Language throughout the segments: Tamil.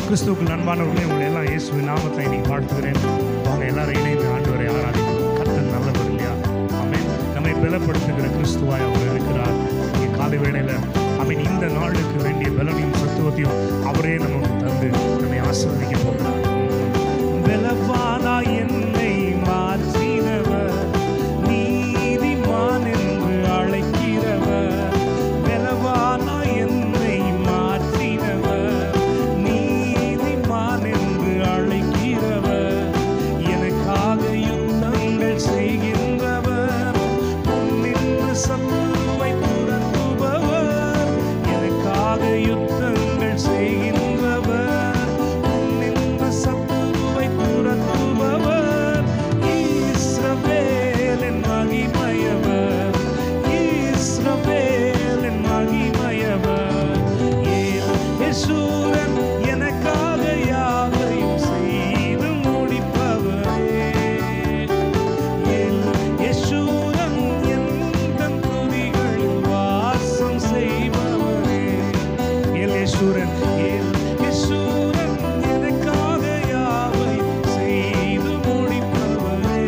கிறிஸ்துவுக்கு அன்பானவர்களே உங்களை எல்லாம் இயேசுவின் நாமத்தை இன்னைக்கு வாழ்த்துகிறேன் அவங்க எல்லாரும் இணைந்து ஆண்டவரை ஆராதிக்கும் கர்த்தர் நல்லவர் இல்லையா ஆமென் நம்மை பலப்படுத்துகிற கிறிஸ்துவாய் அவர் இருக்கிறார் இங்கே காலை வேளையில் அவன் இந்த நாளுக்கு வேண்டிய பலனையும் சத்துவத்தையும் அவரே நமக்கு தந்து நம்மை ஆசீர்வதிக்க போகிறார் பலவானா என்னை மாற்றினவர் நீதிமான் என்று அழைக்கிறவர் பலவானா என்னை மாற்றினவர் நீதிமான் என்று அழைக்கிறவர் எனக்காக யுத்தங்கள் செய்கின்றவர் பொன்னின்று சத்துருவை துரத்துபவர் எனக்காக யுத்தங்கள் செய்கின்றவர் பொன்னின்று சத்துருவை துரத்துபவர் இஸ்ரவேலின் மகிமையவர் இஸ்ரவேலின் மகிமையவர் ஏல் யெசூரன் எனக்காக யாவையும் செய்து முடிப்பவரே ஏல் யெசூரன் எந்தன் துதிகளில் வாசம் செய்பவரே ஏல் யெசூரன் ஏல் யெசூரன் எனக்காக யாவையும் செய்து முடிப்பவரே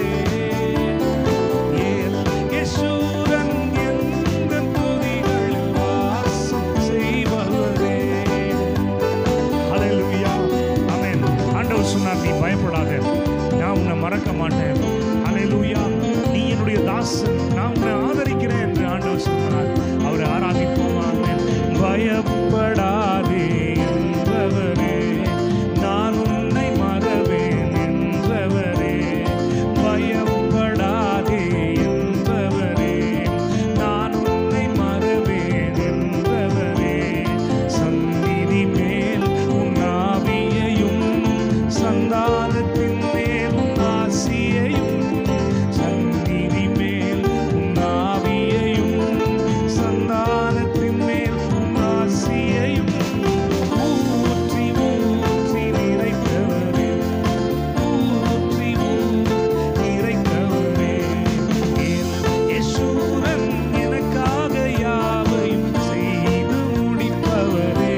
ஏல் யெசூரன் எந்தன் துதிகளில் வாசம் செய்பவரே ஹalleluya ஆமென் ஆண்டவர் சொன்னார் நீ பயப்படாத நான் உன்னை மறக்க மாட்டேன் ஹalleluya நீ என்னுடைய தாசன் நான் உன்னை ஆதரிக்கிறேன் என்று ஆண்டவர் சொன்னார் அவரை ஆராதிப்போம் ஆமென் பயப்படாதே என்றவரே நான் உன்னை மறவேன் என்றவரே பயப்படாதே என்றவரே நான் உன்னை மறவேன் என்றவரே சந்நிதி மேல் உன் ஆவியையும் சந்தானத்தின் மேல் உன் ஆசியையும் சந்நிதி மேல் உன் ஆவியையும் சந்தானத்தின் மேல் உன் ஆசியையும் ஊற்றி ஊற்றி நிறைத்தவரே ஊற்றி ஊற்றி நிறைத்தவரே என் யெசூரன் எனக்காக யாவையும் செய்து முடிப்பவரே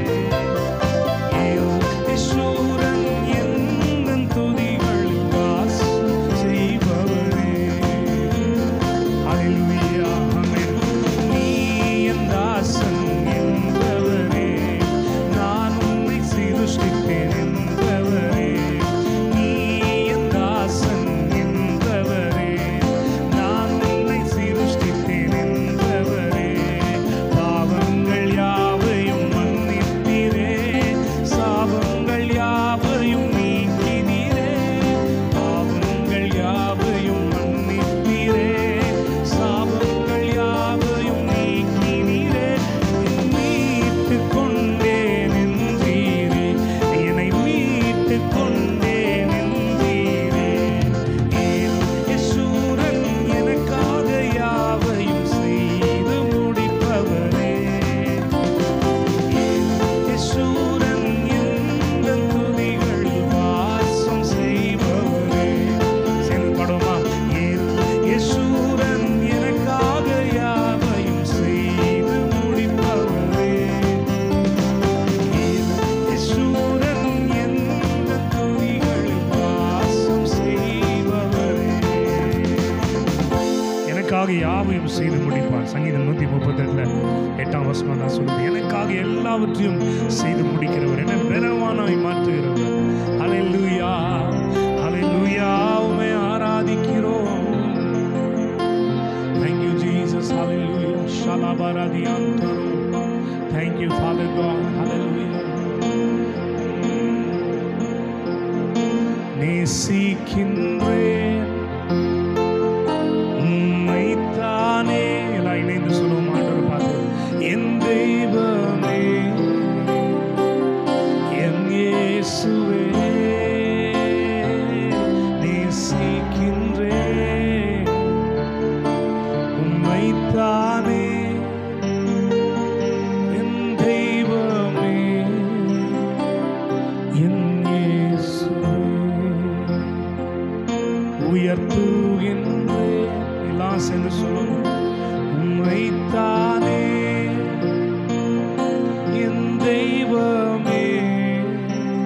என் யெசூரன் எந்தன் துதிகளில் வாசம் செய்பவரே ஹalleluya ஆமென் நீ என் தாசன் என்றவரே நான் உன்னை சிருஷ்டித்தேன் என்றவரே நீ என் தாசன் என்றவரே நான் உன்னை சிருஷ்டித்தேன் என்றவரே பாவங்கள் யாவையும் மன்னித்தீரே சாபங்கள் யாவையும் நீக்கினீரே பாவங்கள் யாவையும் மன்னித்தீரே சாபங்கள் யாவையும் நீக்கினீரே மீட்டுக் கொண்டேன் என்றீரே என்னை மீட்டுக் கொண்டேன் என்றீரே ஏன் யெசூரன் எனக்காக யாவையும் செய்து முடிப்பவரே ஏன் யெசூரன் எந்தன் துதிகளில் வாசம் செய்பவரே சேர்ந்து பாடுவோமா ஏன் யெசூரன் எனக்காக யாவையும் செய்து முடிப்பவரே ஏன் யெசூரன் எந்தன் துதிகளில் வாசம் செய்பவரே எனக்காக யாவையும் செய்து முடிப்பார் சங்கீதம் நூற்றி முப்பத்தெட்டுல எட்டாம் வருஷமா நான் சொல்லுது எனக்காக எல்லாவற்றையும் செய்து முடிக்கிறவர் என்ன பெறவானாய் மாற்றுகிறவர் ஹalleluya ஹalleluya உம்மை ஆராதிக்கிறோம் Thank you Jesus hallelujah ஷலாபரதி அந்தரோ Thank you Father God hallelujah நேசிக்கின்றேன் உம்மைத்தானே எல்லாம் இணைந்து சொல்லுவோம் ஆண்டவர் பார்த்து என் தெய்வமே என் இயேசுவே நேசிக்கின்றேன் உம்மைத்தானே என் தெய்வமே என் இயேசுவே உயர்த்துகின்றேன் எல்லாம் சேர்ந்து சொல்லுவோம் உம்மைத்தானே என் தெய்வமே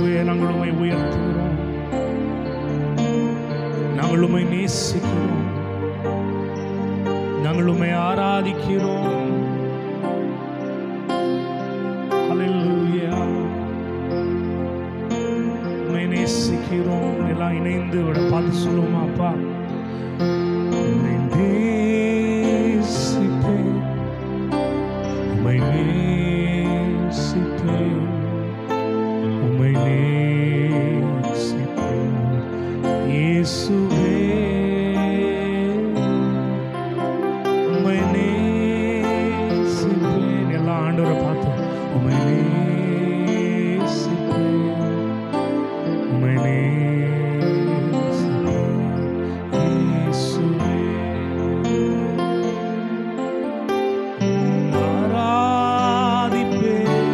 இயேசுவே நாங்கள் உம்மை உயர்த்துகிறோம் நாங்கள் உம்மை நேசிக்கிறோம் நாங்கள் உம்மை ஆராதிக்கிறோம் Hallelujah. உம்மை நேசிக்கிறோம் எல்லாம் இணைந்து விட பார்த்து சொல்லுவோமா அப்பா உம்மை நேசிப்பேன் உம்மை நேசிப்பேன் உம்மை நேசிப்பேன் இயேசுவே உம்மை நேசிப்பேன் எல்லா ஆண்டவரை பார்த்து உம்மை நேசிப்பேன் உம்மை நேசிப்பேன் இயேசுவே ஆராதிப்பேன்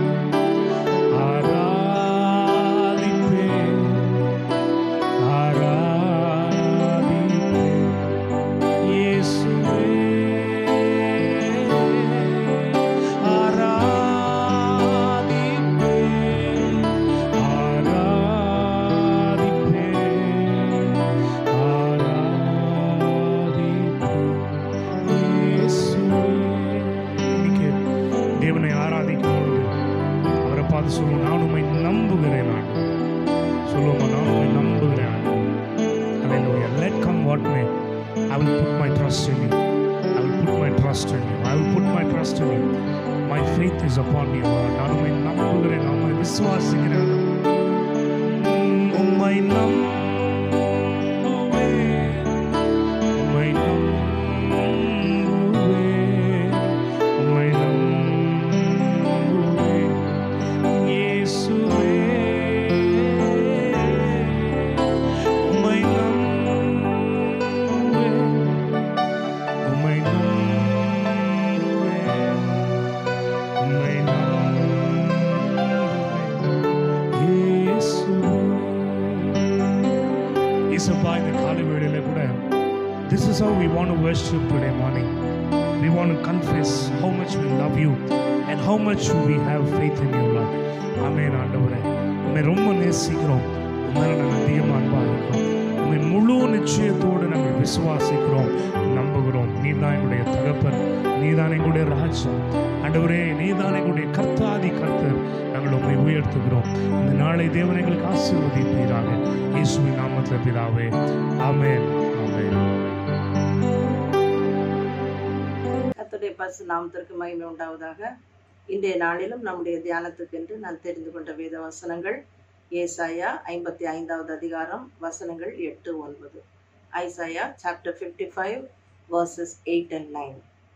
ஆராதிப்பேன் ஆராதிப்பேன் இயேசுவே ஆராதிப்பேன் ஆராதிப்பேன் ஆராதிப்பேன் இயேசுவே இன்னைக்கு தேவனை ஆராதிக்கும் பொழுது அவரை பார்த்து சொல்லுவோம் நான் உண்மை நம்புகிறேன் நான் சொல்லுவோமா நான் உண்மை நம்புகிறேன் Hallelujah. Let come what may. I will put my trust in you. I will put my trust in you. I will put my trust in you. My faith is upon you. Lord. நான் உண்மை நம்புகிறேன் நான் உண்மை விசுவாசிக்கிறேன் உம், உம்மை நம்புவேன் உம்மை நம்புவேன் உம்மை நம்புவேன் இயேசுவே உம்மை நம்புவேன் உம்மை நம்புவேன் உம்மை நம்புவேன் இயேசுவே இசப்பா இந்த காலை வேளையில கூட this is how we want to worship today morning we want to confess how much we love you and how much we have faith in you Lord ஆமென் ஆண்டவரே உண்மை ரொம்ப நேசிக்கிறோம் உண்மையில நாங்கள் அதிகமாக அன்பாக இருக்கிறோம் உண்மை முழு நிச்சயத்தோடு நாங்கள் விசுவாசிக்கிறோம் நம்புகிறோம் நீதான் எங்களுடைய தகப்பன் நீதான் எங்களுடைய ராஜ்யம் ஆண்டவரே நீதான் எங்களுடைய கர்த்தாதி கர்த்தர் நாங்கள் உண்மை உயர்த்துகிறோம் இந்த நாளை தேவன் எங்களுக்கு ஆசீர்வதிப்பீராக இயேசுவின் நாமத்தில் பிதாவே ஆமென் ஆமென் கர்த்தருடைய பசு நாமத்திற்கு மகிமை உண்டாவதாக இன்றைய நாளிலும் நம்முடைய தியானத்துக்கென்று நான் தெரிந்து கொண்ட வேத வசனங்கள் ஏசாயா ஐம்பத்தி ஐந்தாவது அதிகாரம் வசனங்கள் எட்டு ஒன்பது Isaiah chapter fifty five verses eight and nine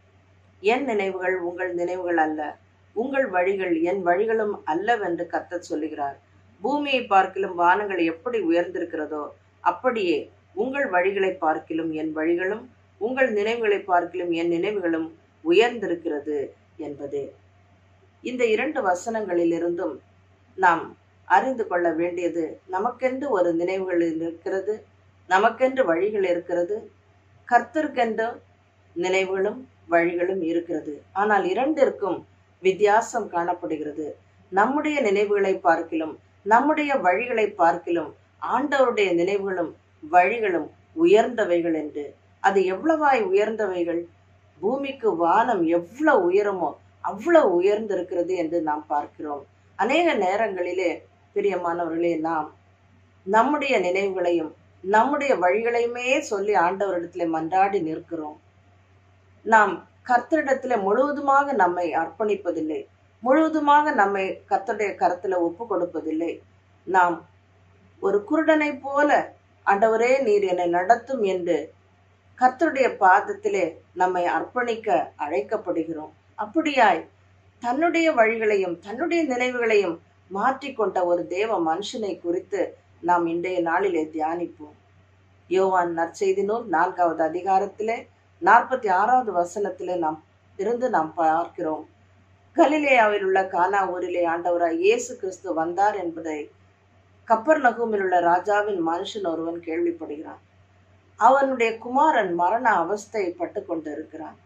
என் நினைவுகள் உங்கள் நினைவுகள் அல்ல உங்கள் வழிகள் என் வழிகளும் அல்லவென்று கர்த்தர் சொல்லுகிறார் பூமியை பார்க்கிலும் வானங்கள் எப்படி உயர்ந்திருக்கிறதோ அப்படியே உங்கள் வழிகளை பார்க்கிலும் என் வழிகளும் உங்கள் நினைவுகளை பார்க்கிலும் என் நினைவுகளும் உயர்ந்திருக்கிறது என்பதே இந்த இரண்டு வசனங்களிலிருந்தும் நாம் அறிந்து கொள்ள வேண்டியது நமக்கென்று ஒரு நினைவுகள் இருக்கிறது நமக்கென்று வழிகள் இருக்கிறது கர்த்தருக்கென்று நினைவுகளும் வழிகளும் இருக்கிறது ஆனால் இரண்டிற்கும் வித்தியாசம் காணப்படுகிறது நம்முடைய நினைவுகளை பார்க்கிலும் நம்முடைய வழிகளை பார்க்கிலும் ஆண்டவருடைய நினைவுகளும் வழிகளும் உயர்ந்தவைகள் என்று அது எவ்வளவாய் உயர்ந்தவைகள் பூமிக்கு வானம் எவ்வளவு உயரமோ அவ்வளவு உயர்ந்திருக்கிறது என்று நாம் பார்க்கிறோம் அநேக நேரங்களிலே பிரியமானவர்களே நாம் நம்முடைய நினைவுகளையும் நம்முடைய வழிகளையுமே சொல்லி ஆண்டவரிடத்துல மன்றாடி நிற்கிறோம் நாம் கர்த்தரிடத்துல முழுவதுமாக நம்மை அர்ப்பணிப்பதில்லை முழுவதுமாக நம்மை கர்த்தருடைய கரத்துல ஒப்பு கொடுப்பதில்லை நாம் ஒரு குருடனை போல ஆண்டவரே நீர் என்னை நடத்தும் என்று கர்த்தருடைய பாதத்திலே நம்மை அர்ப்பணிக்க அழைக்கப்படுகிறோம் அப்படியாய் தன்னுடைய வழிகளையும் தன்னுடைய நினைவுகளையும் மாற்றிக்கொண்ட ஒரு தேவ மனுஷனை குறித்து நாம் இன்றைய நாளிலே தியானிப்போம் யோவான் நற்செய்தி நூல் நான்காவது அதிகாரத்திலே நாற்பத்தி ஆறாவது வசனத்திலே நாம் இருந்து நாம் பார்க்கிறோம் கலிலேயாவில் உள்ள கானா ஊரிலே ஆண்டவராய் இயேசு கிறிஸ்து வந்தார் என்பதை கப்பர் நகூமில் உள்ள ராஜாவின் மனுஷன் ஒருவன் கேள்விப்படுகிறான் அவனுடைய குமாரன் மரண அவஸ்தைப்பட்டு கொண்டிருக்கிறான்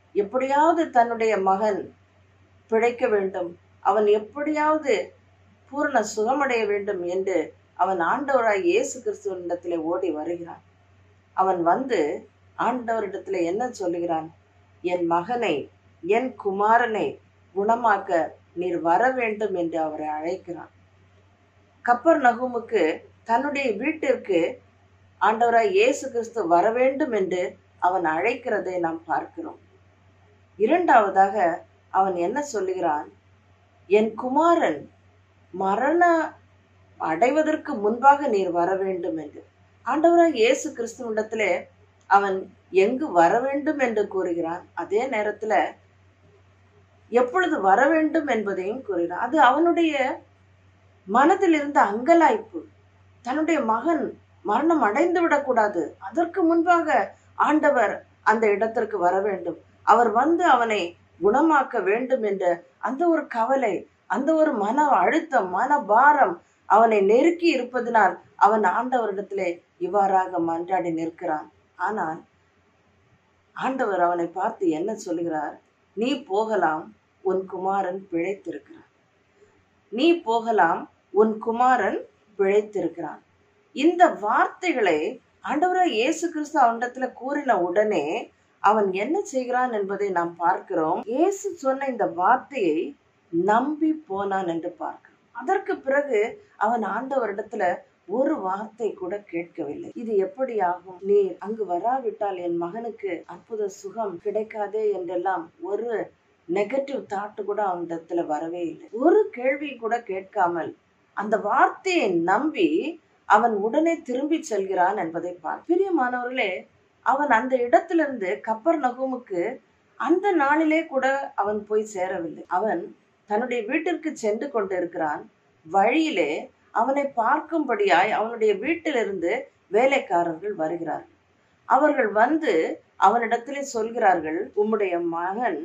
எப்படியாவது தன்னுடைய மகன் பிழைக்க வேண்டும் அவன் எப்படியாவது பூரண சுகமடைய வேண்டும் என்று அவன் ஆண்டவராய் இயேசு கிறிஸ்துவனிடத்திலே ஓடி வருகிறான் அவன் வந்து ஆண்டவரிடத்துல என்ன சொல்லுகிறான் என் மகனை என் குமாரனை குணமாக்க நீர் வர வேண்டும் என்று அவரை அழைக்கிறான் கப்பர் நகுமுக்கு தன்னுடைய வீட்டிற்கு ஆண்டவராய் இயேசு கிறிஸ்து வர வேண்டும் என்று அவன் அழைக்கிறதை நாம் பார்க்கிறோம் இரண்டாவதாக அவன் என்ன சொல்லுகிறான் என் குமாரன் மரண அடைவதற்கு முன்பாக நீர் வர வேண்டும் என்று ஆண்டவராய் இயேசு கிறிஸ்துவிடத்திலே அவன் எங்கு வர வேண்டும் என்று கூறுகிறான் அதே நேரத்துல எப்பொழுது வர வேண்டும் என்பதையும் கூறுகிறான் அது அவனுடைய மனதில் இருந்த அங்கலாய்ப்பு தன்னுடைய மகன் மரணம் அடைந்து விடக்கூடாது அதற்கு முன்பாக ஆண்டவர் அந்த இடத்திற்கு வர வேண்டும் அவர் வந்து அவனை குணமாக்க வேண்டும் என்ற அந்த ஒரு கவலை அந்த ஒரு மன அழுத்தம் மன பாரம் அவனை நெருக்கி இருப்பதனால் அவன் ஆண்டவரிடத்திலே இவ்வாறாக மன்றாடி நிற்கிறான் ஆனால் ஆண்டவர் அவனை பார்த்து என்ன சொல்கிறார் நீ போகலாம் உன் குமாரன் பிழைத்திருக்கிறான் நீ போகலாம் உன் குமாரன் பிழைத்திருக்கிறான் இந்த வார்த்தைகளை ஆண்டவராய் இயேசு கிறிஸ்து அவனிடத்துல கூறின உடனே அவன் என்ன செய்கிறான் என்பதை நாம் பார்க்கிறோம் இயேசு சொன்ன இந்த வார்த்தையை நம்பி போனான் என்று பார்க்கிறோம் அதற்கு பிறகு அவன் ஆண்டவரிடத்துல ஒரு வார்த்தை கூட கேட்கவில்லை இது எப்படி ஆகும் நீர் அங்கு வராவிட்டால் என் மகனுக்கு அற்புத சுகம் கிடைக்காதே என்றெல்லாம் ஒரு நெகட்டிவ் தாட்டு கூட அவனிடத்துல வரவே இல்லை ஒரு கேள்வி கூட கேட்காமல் அந்த வார்த்தையை நம்பி அவன் உடனே திரும்பி செல்கிறான் என்பதை பார் பிரியமானவர்களே அவன் அந்த இடத்திலிருந்து கப்பர் நகுமுக்கு அந்த நாளிலே கூட அவன் போய் சேரவில்லை அவன் தன்னுடைய வீட்டிற்கு சென்று கொண்டிருக்கிறான் வழியிலே அவனை பார்க்கும்படியாய் அவனுடைய வீட்டிலிருந்து வேலைக்காரர்கள் வருகிறார்கள் அவர்கள் வந்து அவனிடத்திலே சொல்கிறார்கள் உம்முடைய மகன்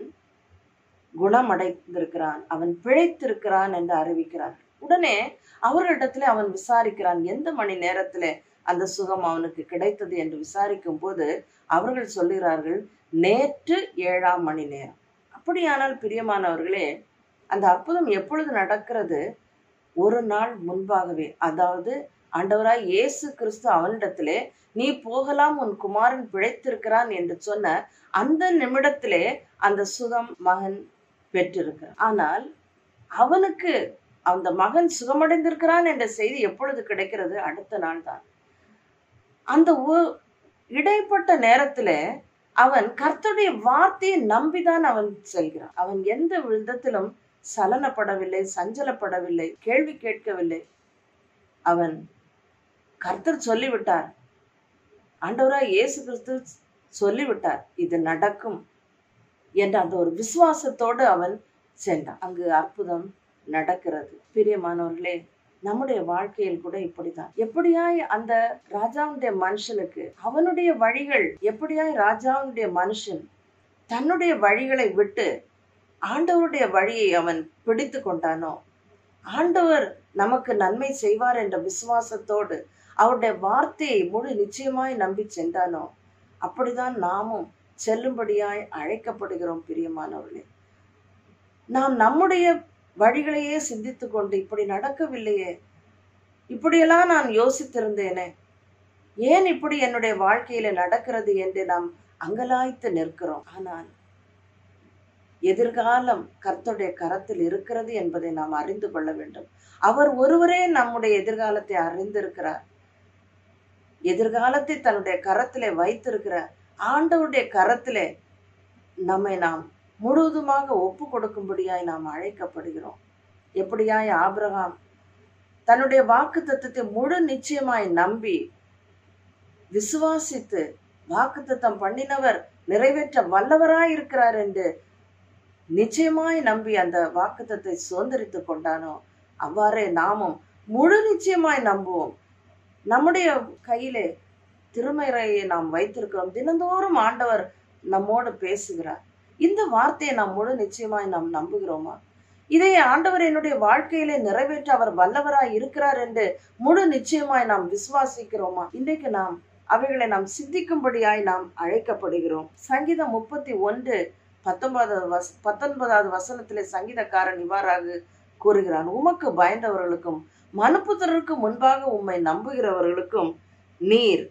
குணமடைந்திருக்கிறான் அவன் பிழைத்திருக்கிறான் என்று அறிவிக்கிறார்கள் உடனே அவர்களிடத்திலே அவன் விசாரிக்கிறான் எந்த மணி நேரத்துல அந்த சுகம் அவனுக்கு கிடைத்தது என்று விசாரிக்கும் போது அவர்கள் சொல்லுகிறார்கள் நேற்று ஏழாம் மணி நேரம் அப்படியானால் பிரியமானவர்களே அந்த அற்புதம் எப்பொழுது நடக்கிறது ஒரு நாள் முன்பாகவே அதாவது ஆண்டவராய் இயேசு கிறிஸ்து அவனிடத்திலே நீ போகலாம் உன் குமாரன் பிழைத்திருக்கிறான் என்று சொன்ன அந்த நிமிடத்திலே அந்த சுகம் மகன் பெற்றிருக்கிறான் ஆனால் அவனுக்கு அந்த மகன் சுகமடைந்திருக்கிறான் என்ற செய்தி எப்பொழுது கிடைக்கிறது அடுத்த நாள் தான் அந்த ஒ- இடைப்பட்ட நேரத்துல அவன் கர்த்தருடைய வார்த்தையை நம்பிதான் அவன் செல்கிறான் அவன் எந்த விதத்திலும் சலனப்படவில்லை சஞ்சலப்படவில்லை கேள்வி கேட்கவில்லை அவன் கர்த்தர் சொல்லிவிட்டார் ஆண்டவராய் இயேசு கிறிஸ்து சொல்லிவிட்டார் இது நடக்கும் என்ற அந்த ஒரு விசுவாசத்தோடு அவன் சென்றான் அங்கு அற்புதம் நடக்கிறது பிரியமானவர்களே நம்முடைய வாழ்க்கையில் கூட இப்படிதான் எப்படியாய் அந்த ராஜாவுடைய மனுஷனுக்கு அவனுடைய வழிகள் எப்படியாய் ராஜாவுடைய மனுஷன் தன்னுடைய வழிகளை விட்டு ஆண்டவருடைய வழியை அவன் பிடித்து கொண்டானோ ஆண்டவர் நமக்கு நன்மை செய்வார் என்ற விசுவாசத்தோடு அவருடைய வார்த்தையை முழு நிச்சயமாய் நம்பி சென்றானோ அப்படிதான் நாமும் செல்லும்படியாய் அழைக்கப்படுகிறோம் பிரியமானவர்களே நாம் நம்முடைய வழிகளையே சிந்தித்து கொண்டு இப்படி நடக்கவில்லையே இப்படியெல்லாம் நான் யோசித்திருந்தேனே ஏன் இப்படி என்னுடைய வாழ்க்கையில நடக்கிறது என்று நாம் அங்கலாய்த்து நிற்கிறோம் ஆனால் எதிர்காலம் கர்த்தருடைய கரத்தில் இருக்கிறது என்பதை நாம் அறிந்து கொள்ள வேண்டும் அவர் ஒருவரே நம்முடைய எதிர்காலத்தை அறிந்திருக்கிறார் எதிர்காலத்தை தன்னுடைய கரத்திலே வைத்திருக்கிற ஆண்டவருடைய கரத்திலே நம்மை நாம் முழுவதுமாக ஒப்பு கொடுக்கும்படியாய் நாம் அழைக்கப்படுகிறோம் எப்படியாய் ஆபிரகாம் தன்னுடைய வாக்கு தத்துவத்தை முழு நிச்சயமாய் நம்பி விசுவாசித்து வாக்குத்தத்தம் பண்ணினவர் நிறைவேற்ற வல்லவராய் இருக்கிறார் என்று நிச்சயமாய் நம்பி அந்த வாக்குத்தத்தை சுதந்திரித்து கொண்டானோ அவ்வாறே நாமும் முழு நிச்சயமாய் நம்புவோம் நம்முடைய கையிலே திருமறையை நாம் வைத்திருக்கிறோம் தினந்தோறும் ஆண்டவர் நம்மோடு பேசுகிறார் இந்த வார்த்தையை நாம் முழு நிச்சயமாய் நாம் நம்புகிறோமா இதை ஆண்டவர் என்னுடைய வாழ்க்கையிலே நிறைவேற்ற அவர் வல்லவராய் இருக்கிறார் என்று முழு நிச்சயமாய் நாம் விசுவாசிக்கிறோமா இன்றைக்கு நாம் அவைகளை நாம் சிந்திக்கும்படியாய் நாம் அழைக்கப்படுகிறோம் சங்கீதம் முப்பத்தி ஒன்று பத்தொன்பதாவது வஸ் பத்தொன்பதாவது வசனத்திலே சங்கீதக்காரன் இவ்வாறாக கூறுகிறான் உமக்கு பயந்தவர்களுக்கும் மனுப்புத்திரருக்கு முன்பாக உம்மை நம்புகிறவர்களுக்கும் நீர்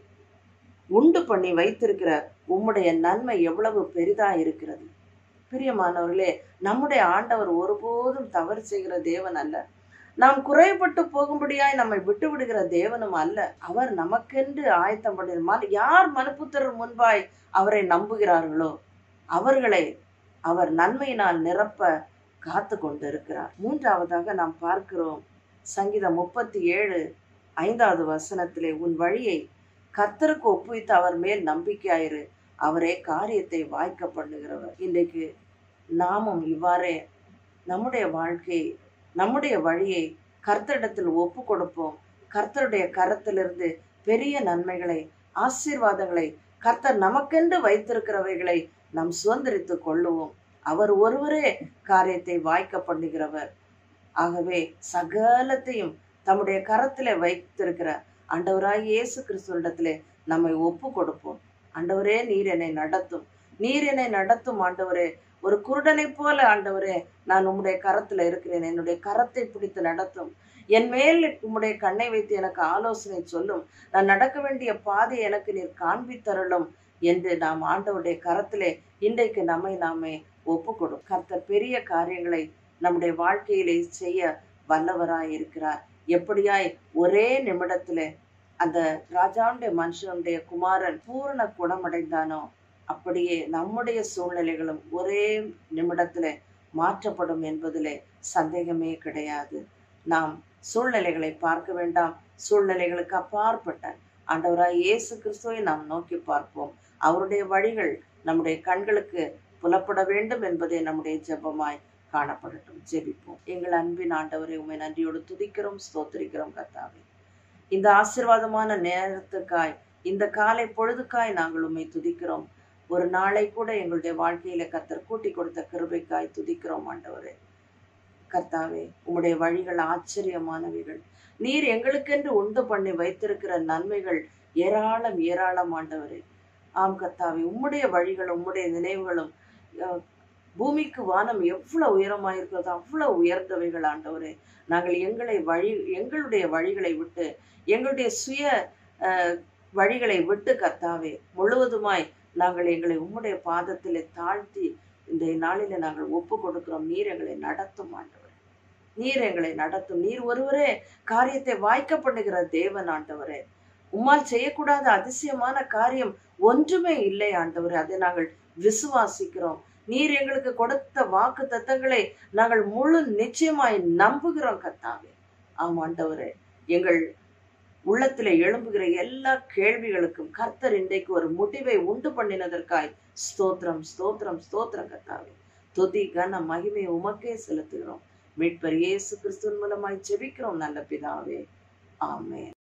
உண்டு பண்ணி வைத்திருக்கிற உம்முடைய நன்மை எவ்வளவு பெரிதா இருக்கிறது பிரியமானவர்களே நம்முடைய ஆண்டவர் ஒருபோதும் தவறு செய்கிற தேவன் அல்ல நாம் குறைபட்டு போகும்படியாய் நம்மை விட்டு விடுகிற தேவனும் அல்ல அவர் நமக்கென்று ஆயத்தம் பண்ணிருமால் யார் மனுப்புத்திரர் முன்பாய் அவரை நம்புகிறார்களோ அவர்களை அவர் நன்மையினால் நிரப்ப காத்து கொண்டு இருக்கிறார் மூன்றாவதாக நாம் பார்க்கிறோம் சங்கீதம் முப்பத்தி ஏழு ஐந்தாவது வசனத்திலே உன் வழியை கர்த்தருக்கு ஒப்புவித்து அவர் மேல் நம்பிக்கையாயிரு அவரே காரியத்தை வாய்க்க பண்ணுகிறவர் இன்றைக்கு நாமும் இவ்வாறே நம்முடைய வாழ்க்கை நம்முடைய வழியை கர்த்தரிடத்தில் ஒப்பு கொடுப்போம் கர்த்தருடைய கரத்திலிருந்து பெரிய நன்மைகளை ஆசீர்வாதங்களை கர்த்தர் நமக்கென்று வைத்திருக்கிறவைகளை நாம் சுதந்திரித்து கொள்ளுவோம் அவர் ஒருவரே காரியத்தை வாய்க்க பண்ணுகிறவர் ஆகவே சகலத்தையும் தம்முடைய கரத்திலே வைத்திருக்கிற ஆண்டவராய் இயேசு கிறிஸ்துவிடத்திலே நம்மை ஒப்பு கொடுப்போம் ஆண்டவரே நீர் என்னை நடத்தும் நீர் என்னை நடத்தும் ஆண்டவரே ஒரு குருடனை போல ஆண்டவரே நான் உம்முடைய கரத்துல இருக்கிறேன் என்னுடைய கரத்தை பிடித்து நடத்தும் என் மேல் உம்முடைய கண்ணை வைத்து எனக்கு ஆலோசனை சொல்லும் நான் நடக்க வேண்டிய பாதை எனக்கு நீர் காண்பித்தருளும் என்று நாம் ஆண்டவருடைய கரத்திலே இன்றைக்கு நம்மை நாமே ஒப்பு கொடும் கர்த்தர் பெரிய காரியங்களை நம்முடைய வாழ்க்கையிலே செய்ய வல்லவராய் இருக்கிறார் எப்படியாய் ஒரே நிமிடத்திலே அந்த ராஜாவுடைய மனுஷனுடைய குமாரன் பூரண குணமடைந்தானோ அப்படியே நம்முடைய சூழ்நிலைகளும் ஒரே நிமிடத்துல மாற்றப்படும் என்பதிலே சந்தேகமே கிடையாது நாம் சூழ்நிலைகளை பார்க்க வேண்டாம் சூழ்நிலைகளுக்கு அப்பாற்பட்ட ஆண்டவராய் இயேசு கிறிஸ்துவை நாம் நோக்கி பார்ப்போம் அவருடைய வழிகள் நம்முடைய கண்களுக்கு புலப்பட வேண்டும் என்பதே நம்முடைய ஜெபமாய் காணப்படட்டும் ஜெபிப்போம் எங்கள் அன்பின் ஆண்டவரை உண்மை நன்றியோடு துதிக்கிறோம் ஸ்தோத்திரிக்கிறோம் கர்த்தாவே இந்த ஆசிர்வாதமான நேரத்துக்காய் இந்த காலை பொழுதுக்காய் நாங்கள் உண்மை துதிக்கிறோம் ஒரு நாளை கூட எங்களுடைய வாழ்க்கையில கர்த்தர் கூட்டி கொடுத்த கிருபைக்காய் துதிக்கிறோம் ஆண்டவரே கர்த்தாவே உம்முடைய வழிகள் ஆச்சரியமானவைகள் நீர் எங்களுக்கென்று உண்டு பண்ணி வைத்திருக்கிற நன்மைகள் ஏராளம் ஏராளம் ஆண்டவரே ஆம் கர்த்தாவே உம்முடைய வழிகளும் உம்முடைய நினைவுகளும் அஹ், பூமிக்கு வானம் எவ்வளவு உயரமாயிருக்கிறதோ அவ்வளவு உயர்ந்தவைகள் ஆண்டவரே நாங்கள் எங்களை வழி எங்களுடைய வழிகளை விட்டு எங்களுடைய சுய அஹ், வழிகளை விட்டு கர்த்தாவே முழுவதுமாய் நாங்கள் எங்களை உம்முடைய பாதத்திலே தாழ்த்தி இந்த நாளிலே நாங்கள் ஒப்பு கொடுக்கிறோம் நீர் எங்களை நடத்தும் ஆண்டவர் நீர் எங்களை நடத்தும் நீர் ஒருவரே காரியத்தை வாய்க்க பண்ணுகிற தேவன் ஆண்டவரே உம்மால் செய்யக்கூடாத அதிசயமான காரியம் ஒன்றுமே இல்லை ஆண்டவரே அதை நாங்கள் விசுவாசிக்கிறோம் நீர் எங்களுக்கு கொடுத்த வாக்கு தத்தங்களை நாங்கள் முழு நிச்சயமாய் நம்புகிறோம் கர்த்தாவே ஆம் ஆண்டவரே எங்கள் உள்ளத்திலே எழும்புகிற எல்லா கேள்விகளுக்கும் கர்த்தர் இன்றைக்கு ஒரு முடிவை உண்டு பண்ணினதற்காய் ஸ்தோத்திரம் ஸ்தோத்திரம் ஸ்தோத்திரம் கர்த்தாவே துதி கன மகிமை உமக்கே செலுத்துகிறோம் மீட்பர் இயேசு கிறிஸ்துவின் மூலமாய் ஜெபிக்கிறோம் நல்ல பிதாவே ஆமென்